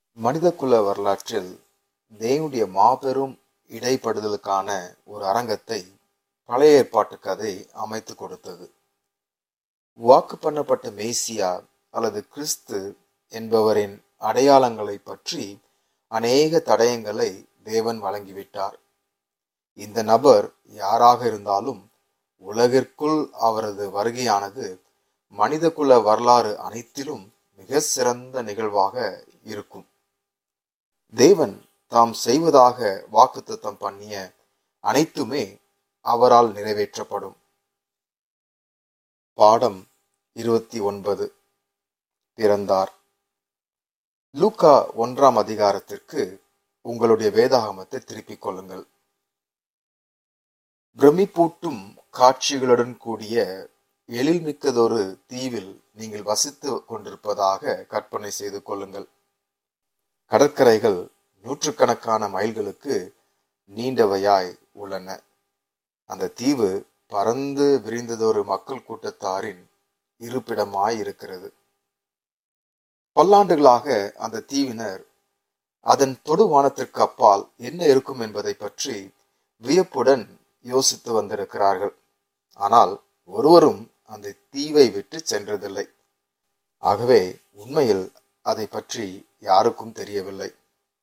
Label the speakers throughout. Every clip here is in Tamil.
Speaker 1: மனிதகுல வரலாற்றில் தேவனுடைய மாபெரும் இடைப்படுதலுக்கான ஒரு அரங்கத்தை பழைய ஏற்பாட்டு கதை அமைத்து கொடுத்தது வாக்கு பண்ணப்பட்ட மேசியா அல்லது கிறிஸ்து என்பவரின் அடையாளங்களை பற்றி அநேக தடயங்களை தேவன் வழங்கிவிட்டார் இந்த நபர் யாராக இருந்தாலும் உலகிற்குள் அவரது வருகையானது மனிதகுல வரலாறு அனைத்திலும் மிக சிறந்த நிகழ்வாக இருக்கும் தேவன் தாம் செய்வதாக வாக்குத்தத்தம் பண்ணிய அனைத்துமே அவரால் நிறைவேற்றப்படும் பாடம் இருபத்தி ஒன்பது பிறந்தார் லூக்கா ஒன்றாம் அதிகாரத்திற்கு உங்களுடைய வேதாகமத்தை திருப்பிக் கொள்ளுங்கள் பிரமிப்பூட்டும் காட்சிகளுடன் கூடிய எழில்மிக்கதொரு தீவில் நீங்கள் வசித்து கொண்டிருப்பதாக கற்பனை செய்து கொள்ளுங்கள் கடற்கரைகள் நூற்றுக்கணக்கான மைல்களுக்கு நீண்டவையாய் உள்ளன அந்த தீவு பறந்து விரிந்ததொரு மக்கள் கூட்டத்தாரின் இருப்பிடமாய் இருக்கிறது பல்லாண்டுகளாக அந்த தீவினர் அதன் தொடுவானத்திற்கு அப்பால் என்ன இருக்கும் என்பதை பற்றி வியப்புடன் யோசித்து வந்திருக்கிறார்கள் ஆனால் ஒருவரும் அந்த தீவை விட்டு சென்றதில்லை ஆகவே உண்மையில் அதை பற்றி யாருக்கும் தெரியவில்லை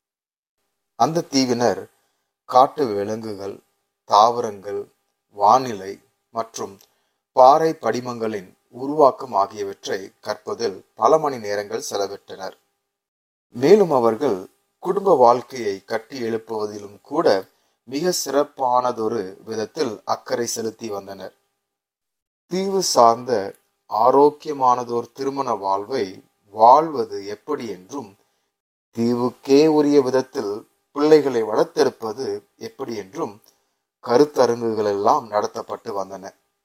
Speaker 1: அந்த தீவினர் காட்டு விலங்குகள் தாவரங்கள் வானிலை மற்றும் பாறை படிமங்களின் உருவாக்கம் ஆகியவற்றை கற்பதில் பல மணி நேரங்கள் செலவிட்டனர் மேலும் அவர்கள் குடும்ப வாழ்க்கையை கட்டி எழுப்புவதிலும் கூட மிக சிறப்பானதொரு விதத்தில் அக்கறை செலுத்தி வந்தனர் தீவு சார்ந்த ஆரோக்கியமானதோர் திருமண வாழ்வை வாழ்வது எப்படி என்றும் தீவுக்கே உரிய விதத்தில் பிள்ளைகளை வளர்த்தெடுப்பது எப்படி என்றும் கருத்தரங்குகள் எல்லாம் நடத்தப்பட்டு வந்தன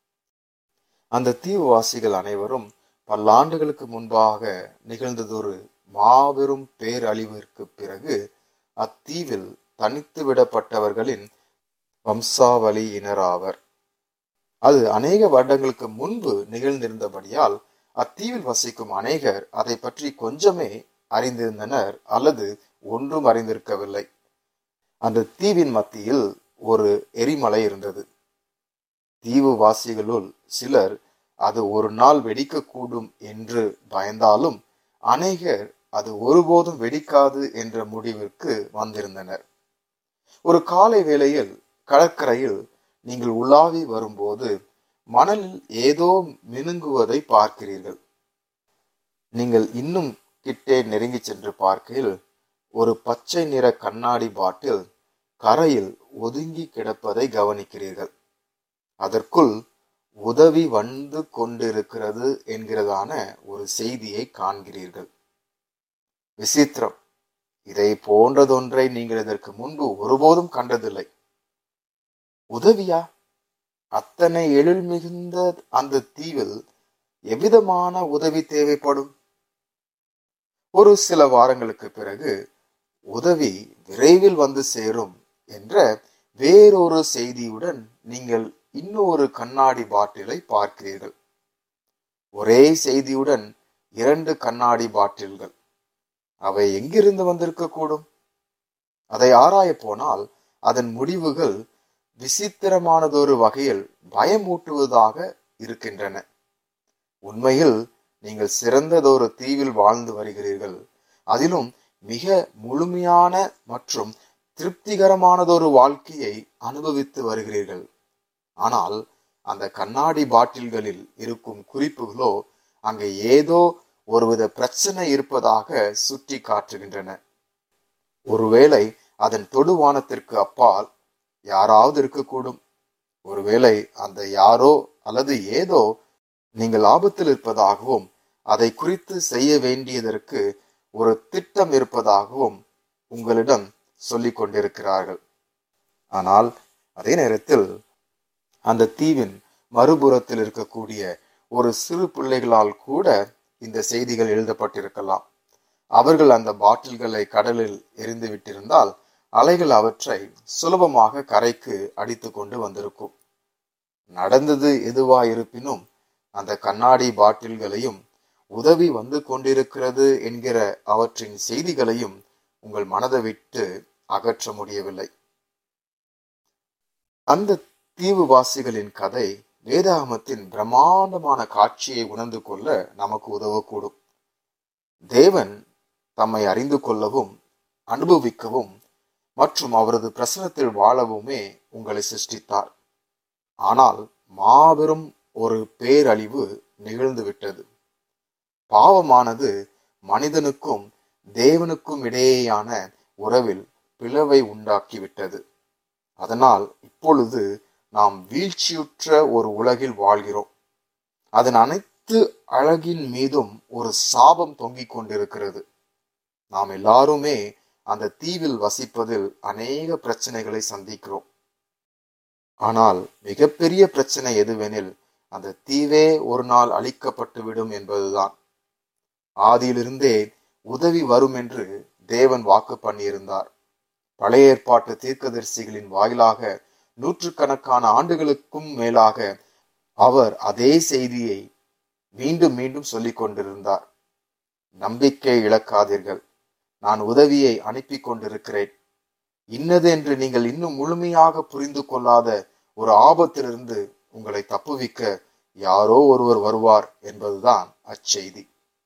Speaker 1: அந்த தீவுவாசிகள் அனைவரும் பல்லாண்டுகளுக்கு முன்பாக நிகழ்ந்ததொரு மாபெரும் பேரழிவிற்கு பிறகு அத்தீவில் தனித்து விடப்பட்டவர்களின் வம்சாவளியினராவர் அது அநேக வருடங்களுக்கு முன்பு நிகழ்ந்திருந்தபடியால் அத்தீவில் வசிக்கும் அநேகர் அதை பற்றி கொஞ்சமே அறிந்திருந்தனர் அல்லது ஒன்றும் அறிந்திருக்கவில்லை அந்த தீவின் மத்தியில் ஒரு எரிமலை இருந்தது தீவு வாசிகளுள் சிலர் அது ஒரு நாள் வெடிக்கக்கூடும் என்று பயந்தாலும் அநேகர் அது ஒருபோதும் வெடிக்காது என்ற முடிவிற்கு வந்திருந்தனர் ஒரு காலை வேளையில் கடற்கரையில் நீங்கள் உலாவி வரும்போது மணலில் ஏதோ மினுங்குவதை பார்க்கிறீர்கள் நீங்கள் இன்னும் கிட்டே நெருங்கி சென்று பார்க்கையில் ஒரு பச்சை நிற கண்ணாடி பாட்டில் கரையில் ஒதுங்கி கிடப்பதை கவனிக்கிறீர்கள் அதற்குள் உதவி வந்து கொண்டிருக்கிறது என்கிறதான ஒரு செய்தியை காண்கிறீர்கள் விசித்திரம் இதை போன்றதொன்றை நீங்கள் இதற்கு முன்பு ஒருபோதும் கண்டதில்லை உதவியா அத்தனை எழில் மிகுந்த அந்த தீவில் எவ்விதமான உதவி தேவைப்படும் ஒரு சில வாரங்களுக்கு பிறகு உதவி விரைவில் வந்து சேரும் என்ற வேறொரு செய்தியுடன் நீங்கள் இன்னொரு கண்ணாடி பாட்டிலை பார்க்கிறீர்கள் ஒரே செய்தியுடன் இரண்டு கண்ணாடி பாட்டில்கள் அவை எங்கிருந்து வந்திருக்க கூடும் அதை ஆராய போனால் அதன் முடிவுகள் விசித்திரமானதொரு வகையில் பயமூட்டுவதாக இருக்கின்றன உண்மையில் நீங்கள் சிறந்ததொரு தீவில் வாழ்ந்து வருகிறீர்கள் அதிலும் மிக முழுமையான மற்றும் திருப்திகரமானதொரு வாழ்க்கையை அனுபவித்து வருகிறீர்கள் ஆனால் அந்த கண்ணாடி பாட்டில்களில் இருக்கும் குறிப்புகளோ அங்கே ஏதோ ஒருவித பிரச்சனை இருப்பதாக சுட்டி காட்டுகின்றன ஒருவேளை அதன் தொடுவானத்திற்கு அப்பால் யாராவது இருக்கக்கூடும் ஒருவேளை அந்த யாரோ அல்லது ஏதோ நீங்கள் ஆபத்தில் இருப்பதாகவும் அதை குறித்து செய்ய வேண்டியதற்கு ஒரு திட்டம் இருப்பதாகவும் உங்களிடம் சொல்லிக் கொண்டிருக்கிறார்கள் ஆனால் அதே நேரத்தில் அந்த தீவின் மறுபுறத்தில் இருக்கக்கூடிய ஒரு சிறு பிள்ளைகளால் கூட இந்த செய்திகள் எழுதப்பட்டிருக்கலாம் அவர்கள் அந்த பாட்டில்களை கடலில் எரிந்து விட்டிருந்தால் அலைகள் அவற்றை சுலபமாக கரைக்கு அடித்து கொண்டு வந்திருக்கும் நடந்தது எதுவாயிருப்பினும் அந்த கண்ணாடி பாட்டில்களையும் உதவி வந்து கொண்டிருக்கிறது என்கிற அவற்றின் செய்திகளையும் உங்கள் மனதை விட்டு அகற்ற முடியவில்லை அந்த தீவுவாசிகளின் கதை வேதாகமத்தின் பிரம்மாண்டமான காட்சியை உணர்ந்து கொள்ள நமக்கு உதவக்கூடும் தேவன் தம்மை அறிந்து கொள்ளவும் அனுபவிக்கவும் மற்றும் அவரது பிரசனத்தில் வாழவுமே உங்களை சிருஷ்டித்தார் ஆனால் மாபெரும் ஒரு பேரழிவு நிகழ்ந்து விட்டது பாவமானது மனிதனுக்கும் தேவனுக்கும் இடையேயான உறவில் பிளவை உண்டாக்கிவிட்டது அதனால் இப்பொழுது நாம் வீழ்ச்சியுற்ற ஒரு உலகில் வாழ்கிறோம் அதன் அனைத்து அழகின் மீதும் ஒரு சாபம் தொங்கிக் கொண்டிருக்கிறது நாம் எல்லாருமே அந்த தீவில் வசிப்பதில் அநேக பிரச்சனைகளை சந்திக்கிறோம் ஆனால் மிகப்பெரிய பிரச்சனை எதுவெனில் அந்த தீவே ஒரு நாள் அழிக்கப்பட்டுவிடும் என்பதுதான் ஆதியிலிருந்தே உதவி வரும் என்று தேவன் வாக்கு பண்ணியிருந்தார் பழைய ஏற்பாட்டு தீர்க்கதரிசிகளின் வாயிலாக நூற்றுக்கணக்கான ஆண்டுகளுக்கும் மேலாக அவர் அதே செய்தியை மீண்டும் மீண்டும் சொல்லிக் கொண்டிருந்தார் நம்பிக்கை இழக்காதீர்கள் நான் உதவியை அனுப்பி கொண்டிருக்கிறேன் இன்னது என்று நீங்கள் இன்னும் முழுமையாக புரிந்து கொள்ளாத ஒரு ஆபத்திலிருந்து உங்களை தப்புவிக்க யாரோ ஒருவர் வருவார் என்பதுதான் அச்செய்தி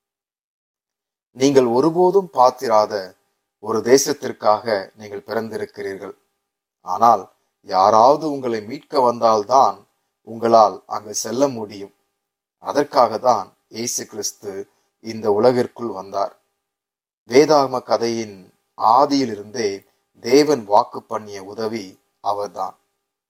Speaker 1: நீங்கள் ஒருபோதும் பார்த்திராத ஒரு தேசத்திற்காக நீங்கள் பிறந்திருக்கிறீர்கள் ஆனால் யாராவது உங்களை மீட்க வந்தால்தான் உங்களால் அங்கு செல்ல முடியும் அதற்காக தான் இயேசு கிறிஸ்து இந்த உலகிற்குள் வந்தார் வேதாகம கதையின் ஆதியிலிருந்தே தேவன் வாக்கு பண்ணிய உதவி அவர்தான்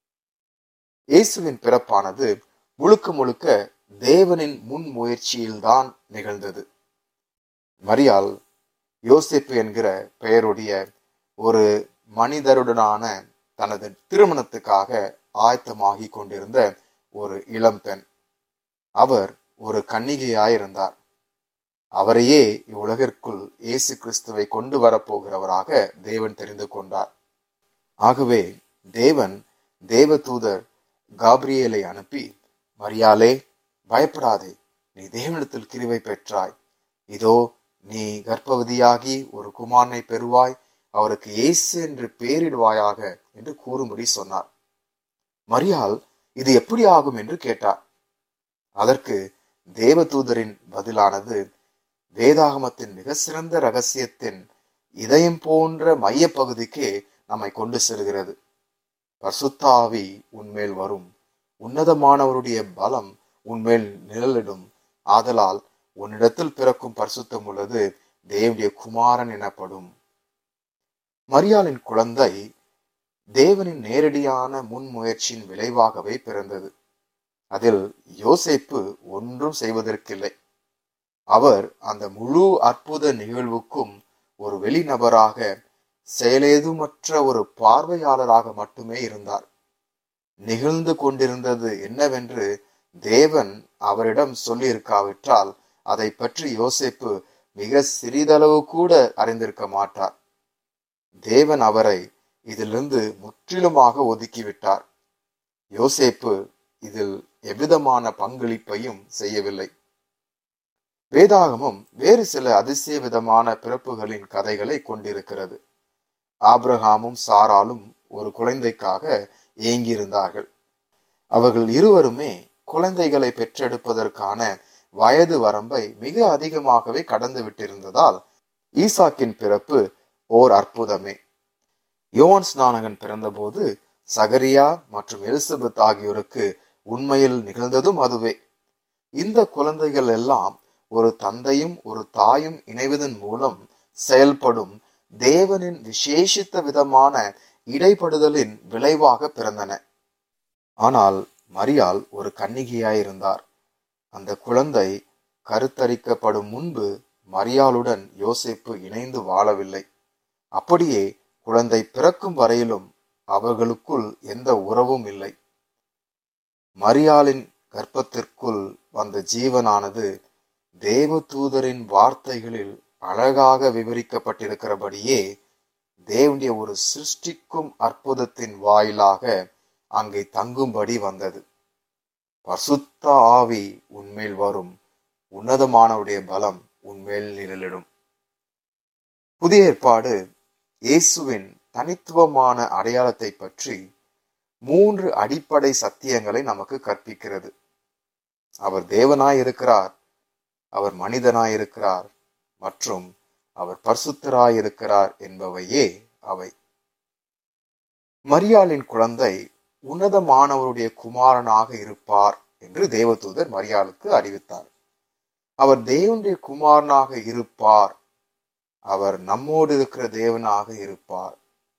Speaker 1: இயேசுவின் பிறப்பானது முழுக்க முழுக்க தேவனின் முன் முயற்சியில்தான் நிகழ்ந்தது மரியால் யோசிப்பு என்கிற பெயருடைய ஒரு மனிதருடனான தனது திருமணத்துக்காக ஆயத்தமாகி கொண்டிருந்த ஒரு இளம்பெண் அவர் ஒரு கன்னிகையாயிருந்தார் அவரையே இவ்வுலகிற்குள் இயேசு கிறிஸ்துவை கொண்டு வரப்போகிறவராக தேவன் தெரிந்து கொண்டார் ஆகவே தேவன் தேவதூதர் காப்ரியேலை அனுப்பி மரியாலே பயப்படாதே நீ தேவனிடத்தில் கிருவை பெற்றாய் இதோ நீ கர்ப்பவதியாகி ஒரு குமாரனை பெறுவாய் அவருக்கு இயேசு என்று பெயரிடுவாயாக என்று கூறும்படி சொன்னார் மரியாள் இது எப்படி ஆகும் என்று கேட்டார் அதற்கு தேவதூதரின் பதிலானது வேதாகமத்தின் மிக சிறந்த ரகசியத்தின் இதயம் போன்ற மைய பகுதிக்கு நம்மை கொண்டு செல்கிறது பசுத்தாவி உன்மேல் வரும் உன்னதமானவருடைய பலம் உன்மேல் நிழலிடும் ஆதலால் உன்னிடத்தில் பிறக்கும் பரிசுத்தம் உள்ளது தேவனுடைய குமாரன் எனப்படும் மரியாளின் குழந்தை தேவனின் நேரடியான முன்முயற்சியின் விளைவாகவே பிறந்தது அதில் யோசேப்பு ஒன்றும் செய்வதற்கில்லை அவர் அந்த முழு அற்புத நிகழ்வுக்கும் ஒரு வெளிநபராக செயலேதுமற்ற ஒரு பார்வையாளராக மட்டுமே இருந்தார் நிகழ்ந்து கொண்டிருந்தது என்னவென்று தேவன் அவரிடம் சொல்லியிருக்காவிட்டால் அதை பற்றி யோசேப்பு மிக சிறிதளவு கூட அறிந்திருக்க மாட்டார் தேவன் அவரை இதிலிருந்து முற்றிலுமாக ஒதுக்கிவிட்டார் யோசேப்பு இதில் எவ்விதமான பங்களிப்பையும் செய்யவில்லை வேதாகமம் வேறு சில அதிசய விதமான பிறப்புகளின் கதைகளை கொண்டிருக்கிறது ஆப்ரஹாமும் சாராலும் ஒரு குழந்தைக்காக ஏங்கியிருந்தார்கள் அவர்கள் இருவருமே குழந்தைகளை பெற்றெடுப்பதற்கான வயது வரம்பை மிக அதிகமாகவே கடந்து விட்டிருந்ததால் ஈசாக்கின் பிறப்பு ஓர் அற்புதமே யோவான் ஸ்நானகன் பிறந்தபோது சகரியா மற்றும் எலிசபெத் ஆகியோருக்கு உண்மையில் நிகழ்ந்ததும் அதுவே இந்த குழந்தைகள் எல்லாம் ஒரு தந்தையும் ஒரு தாயும் இணைவதன் மூலம் செயல்படும் தேவனின் விசேஷித்த விதமான இடைப்படுதலின் விளைவாக பிறந்தன ஆனால் மரியாள் ஒரு கன்னிகையாயிருந்தார் அந்த குழந்தை கருத்தரிக்கப்படும் முன்பு மரியாளுடன் யோசேப்பு இணைந்து வாழவில்லை அப்படியே குழந்தை பிறக்கும் வரையிலும் அவர்களுக்குள் எந்த உறவும் இல்லை மரியாளின் கர்ப்பத்திற்குள் வந்த ஜீவனானது தேவதூதரின் வார்த்தைகளில் அழகாக விவரிக்கப்பட்டிருக்கிறபடியே தேவனுடைய ஒரு சிருஷ்டிக்கும் அற்புதத்தின் வாயிலாக அங்கே தங்கும்படி வந்தது பசுத்த ஆவி உன்மேல் வரும் உன்னதமானவுடைய பலம் உன்மேல் நிழலிடும் புதிய ஏற்பாடு இயேசுவின் தனித்துவமான அடையாளத்தை பற்றி மூன்று அடிப்படை சத்தியங்களை நமக்கு கற்பிக்கிறது அவர் தேவனாய் இருக்கிறார் அவர் மனிதனாய் இருக்கிறார் மற்றும் அவர் பரிசுத்தராய் இருக்கிறார் என்பவையே அவை மரியாளின் குழந்தை உன்னதமானவருடைய குமாரனாக இருப்பார் என்று தேவதூதர் மரியாளுக்கு அறிவித்தார் அவர் தேவனுடைய குமாரனாக இருப்பார் அவர் நம்மோடு இருக்கிற தேவனாக இருப்பார்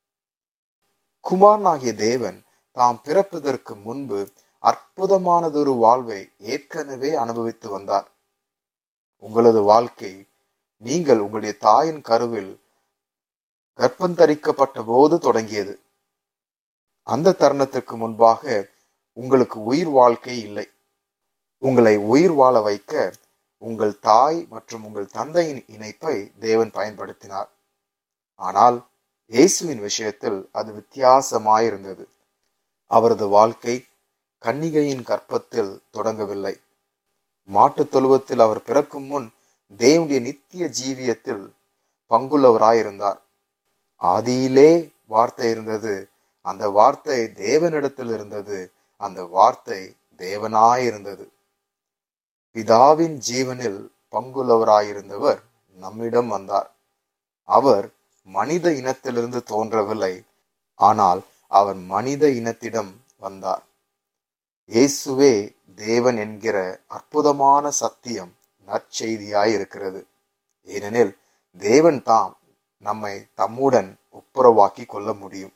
Speaker 1: குமாரனாகிய தேவன் தாம் பிறப்பதற்கு முன்பு அற்புதமானதொரு வாழ்வை ஏற்கனவே அனுபவித்து வந்தார் உங்களது வாழ்க்கை நீங்கள் உங்களுடைய தாயின் கருவில் கர்ப்பந்தரிக்கப்பட்ட போது தொடங்கியது அந்த தருணத்திற்கு முன்பாக உங்களுக்கு உயிர் வாழ்க்கை இல்லை உங்களை உயிர் வாழ வைக்க உங்கள் தாய் மற்றும் உங்கள் தந்தையின் இணைப்பை தேவன் பயன்படுத்தினார் ஆனால் இயேசுவின் விஷயத்தில் அது வித்தியாசமாயிருந்தது அவரது வாழ்க்கை கன்னிகையின் கற்பத்தில் தொடங்கவில்லை மாட்டுத் தொழுவத்தில் அவர் பிறக்கும் முன் தேவனுடைய நித்திய ஜீவியத்தில் பங்குள்ளவராயிருந்தார் ஆதியிலே வார்த்தை இருந்தது அந்த வார்த்தை தேவனிடத்தில் இருந்தது அந்த வார்த்தை தேவனாயிருந்தது பிதாவின் ஜீவனில் பங்குள்ளவராயிருந்தவர் நம்மிடம் வந்தார் அவர் மனித இனத்திலிருந்து தோன்றவில்லை ஆனால் அவர் மனித இனத்திடம் வந்தார் இயேசுவே தேவன் என்கிற அற்புதமான சத்தியம் நற்செய்தியாய் இருக்கிறது ஏனெனில் தேவன் தாம் நம்மை தம்முடன் ஒப்புரவாக்கி கொள்ள முடியும்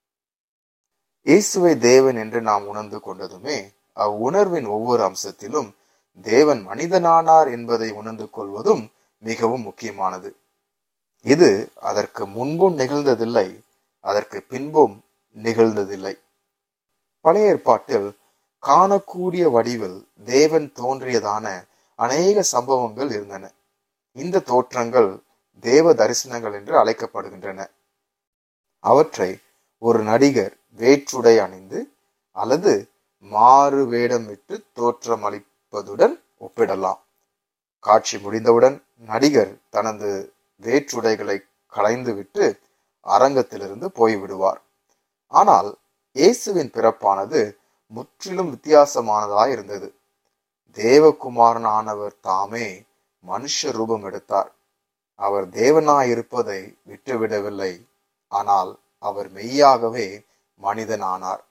Speaker 1: இயேசுவை தேவன் என்று நாம் உணர்ந்து கொண்டதுமே அவ்வுணர்வின் ஒவ்வொரு அம்சத்திலும் தேவன் மனிதனானார் என்பதை உணர்ந்து கொள்வதும் மிகவும் முக்கியமானது இது அதற்கு முன்பும் நிகழ்ந்ததில்லை அதற்கு பின்பும் நிகழ்ந்ததில்லை பழைய ஏற்பாட்டில் காணக்கூடிய வடிவில் தேவன் தோன்றியதான அநேக சம்பவங்கள் இருந்தன இந்த தோற்றங்கள் தேவ தரிசனங்கள் என்று அழைக்கப்படுகின்றன அவற்றை ஒரு நடிகர் வேற்றுடை அணிந்து அல்லது மாறு வேடம் விட்டு தோற்றம் அளிப்பதுடன் ஒப்பிடலாம் காட்சி முடிந்தவுடன் நடிகர் தனது வேற்றுடைகளை களைந்துவிட்டு அரங்கத்திலிருந்து போய்விடுவார் ஆனால் இயேசுவின் பிறப்பானது முற்றிலும் வித்தியாசமானதாய் இருந்தது தேவகுமாரனானவர் தாமே மனுஷ ரூபம் எடுத்தார் அவர் தேவனாயிருப்பதை விட்டுவிடவில்லை ஆனால் அவர் மெய்யாகவே மனிதனானார்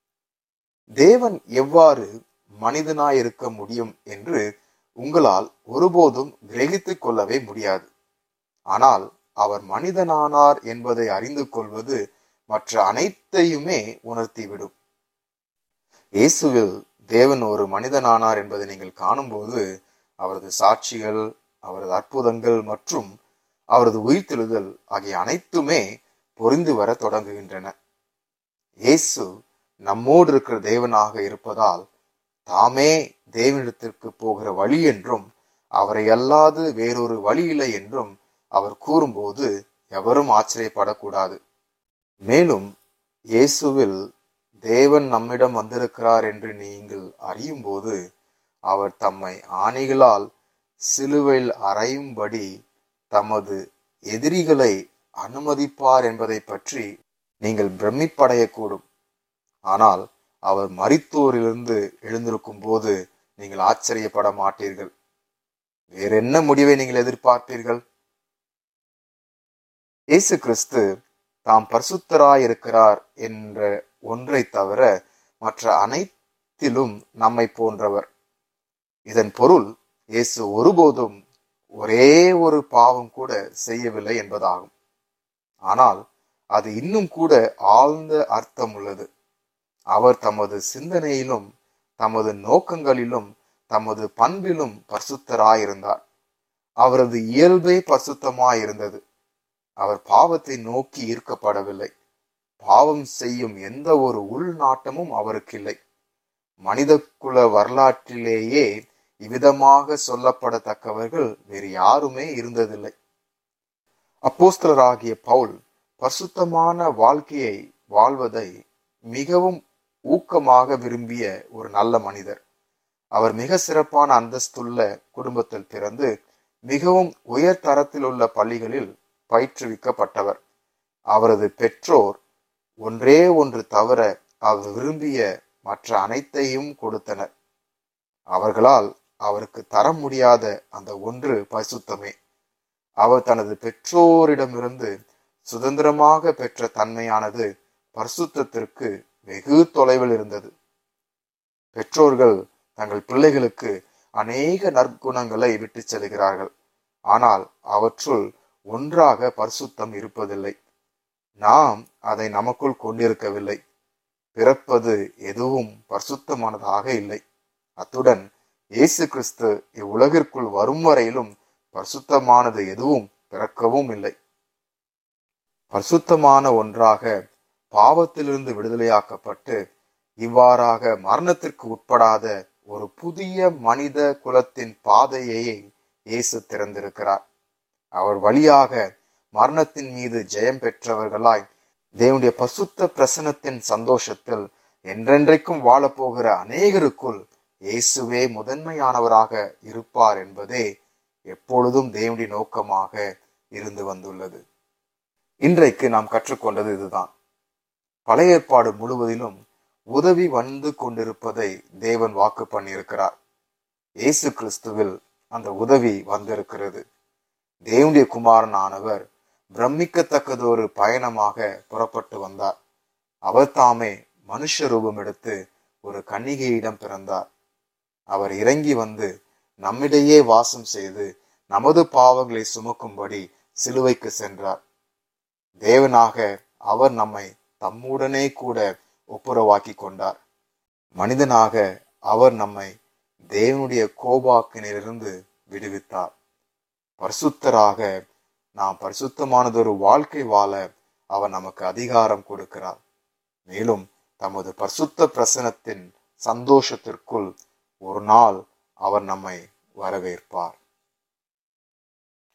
Speaker 1: தேவன் எவ்வாறு மனிதனாயிருக்க முடியும் என்று உங்களால் ஒருபோதும் கிரகித்துக் கொள்ளவே முடியாது ஆனால் அவர் மனிதனானார் என்பதை அறிந்து கொள்வது மற்ற அனைத்தையுமே உணர்த்திவிடும் இயேசுவில் தேவன் ஒரு மனிதனானார் என்பதை நீங்கள் காணும்போது அவரது சாட்சிகள் அவரது அற்புதங்கள் மற்றும் அவரது உயிர்த்தெழுதல் ஆகிய அனைத்துமே பொறிந்து வர தொடங்குகின்றன இயேசு நம்மோடு இருக்கிற தேவனாக இருப்பதால் தாமே தேவனிடத்திற்கு போகிற வழி என்றும் அவரை அல்லாது வேறொரு வழி இல்லை என்றும் அவர் கூறும்போது எவரும் ஆச்சரியப்படக்கூடாது மேலும் இயேசுவில் தேவன் நம்மிடம் வந்திருக்கிறார் என்று நீங்கள் அறியும் போது அவர் தம்மை ஆணைகளால் சிலுவையில் அறையும்படி தமது எதிரிகளை அனுமதிப்பார் என்பதை பற்றி நீங்கள் பிரமிப்படையக்கூடும் ஆனால் அவர் மரித்தோரிலிருந்து எழுந்திருக்கும் போது நீங்கள் ஆச்சரியப்பட மாட்டீர்கள் வேற என்ன முடிவை நீங்கள் எதிர்பார்ப்பீர்கள் இயேசு கிறிஸ்து தாம் பரிசுத்தராய் இருக்கிறார் என்ற ஒன்றை தவிர மற்ற அனைத்திலும் நம்மை போன்றவர் இதன் பொருள் இயேசு ஒருபோதும் ஒரே ஒரு பாவம் கூட செய்யவில்லை என்பதாகும் ஆனால் அது இன்னும் கூட ஆழ்ந்த அர்த்தம் உள்ளது அவர் தமது சிந்தனையிலும் தமது நோக்கங்களிலும் தமது பண்பிலும் பரிசுத்தராயிருந்தார் அவரது இயல்பே பரிசுத்தமாயிருந்தது அவர் பாவத்தை நோக்கி ஈர்க்கப்படவில்லை பாவம் செய்யும் எந்த ஒரு உள்நாட்டமும் அவருக்கு இல்லை மனித குல வரலாற்றிலேயே இவ்விதமாக சொல்லப்படத்தக்கவர்கள் வேறு யாருமே இருந்ததில்லை அப்போஸ்தலராகிய பவுல் பரிசுத்தமான வாழ்க்கையை வாழ்வதை மிகவும் ஊக்கமாக விரும்பிய ஒரு நல்ல மனிதர் அவர் மிக சிறப்பான அந்தஸ்துள்ள குடும்பத்தில் பிறந்து மிகவும் உயர் தரத்தில் உள்ள பள்ளிகளில் பயிற்றுவிக்கப்பட்டவர் அவரது பெற்றோர் ஒன்றே ஒன்று தவிர அவர் விரும்பிய மற்ற அனைத்தையும் கொடுத்தனர் அவர்களால் அவருக்கு தர முடியாத அந்த ஒன்று பரிசுத்தமே அவர் தனது பெற்றோரிடமிருந்து சுதந்திரமாக பெற்ற தன்மையானது பரிசுத்தத்திற்கு வெகு தொலைவில் இருந்தது பெற்றோர்கள் தங்கள் பிள்ளைகளுக்கு அநேக நற்குணங்களை விட்டு செல்கிறார்கள் ஆனால் அவற்றுள் ஒன்றாக பரிசுத்தம் இருப்பதில்லை நாம் அதை நமக்குள் கொண்டிருக்கவில்லை பிறப்பது எதுவும் பரிசுத்தமானதாக இல்லை அத்துடன் இயேசு கிறிஸ்து இவ்வுலகிற்குள் வரும் வரையிலும் பரிசுத்தமானது எதுவும் பிறக்கவும் இல்லை பரிசுத்தமான ஒன்றாக பாவத்திலிருந்து விடுதலையாக்கப்பட்டு இவ்வாறாக மரணத்திற்கு உட்படாத ஒரு புதிய மனித குலத்தின் பாதையை இயேசு திறந்திருக்கிறார் அவர் வழியாக மரணத்தின் மீது ஜெயம் பெற்றவர்களாய் தேவனுடைய பசுத்த பிரசனத்தின் சந்தோஷத்தில் என்றென்றைக்கும் வாழப்போகிற அநேகருக்குள் இயேசுவே முதன்மையானவராக இருப்பார் என்பதே எப்பொழுதும் தேவனுடைய நோக்கமாக இருந்து வந்துள்ளது இன்றைக்கு நாம் கற்றுக்கொண்டது இதுதான் பழைய ஏற்பாடு முழுவதிலும் உதவி வந்து கொண்டிருப்பதை தேவன் வாக்கு பண்ணியிருக்கிறார் இயேசு கிறிஸ்துவில் அந்த உதவி வந்திருக்கிறது தேவனுடைய குமாரனானவர் பிரமிக்கத்தக்கதொரு பயணமாக புறப்பட்டு வந்தார் அவர் தாமே மனுஷ ரூபம் எடுத்து ஒரு கன்னிகையிடம் பிறந்தார் அவர் இறங்கி வந்து நம்மிடையே வாசம் செய்து நமது பாவங்களை சுமக்கும்படி சிலுவைக்கு சென்றார் தேவனாக அவர் நம்மை தம்முடனே கூட ஒப்புரவாக்கி கொண்டார் மனிதனாக அவர் நம்மை தேவனுடைய கோபாக்கினிலிருந்து விடுவித்தார் பரிசுத்தராக நாம் பரிசுத்தமானதொரு வாழ்க்கை வாழ அவர் நமக்கு அதிகாரம் கொடுக்கிறார் மேலும் தமது பரிசுத்த பிரசனத்தின் சந்தோஷத்திற்குள் ஒரு நாள் அவர் நம்மை வரவேற்பார்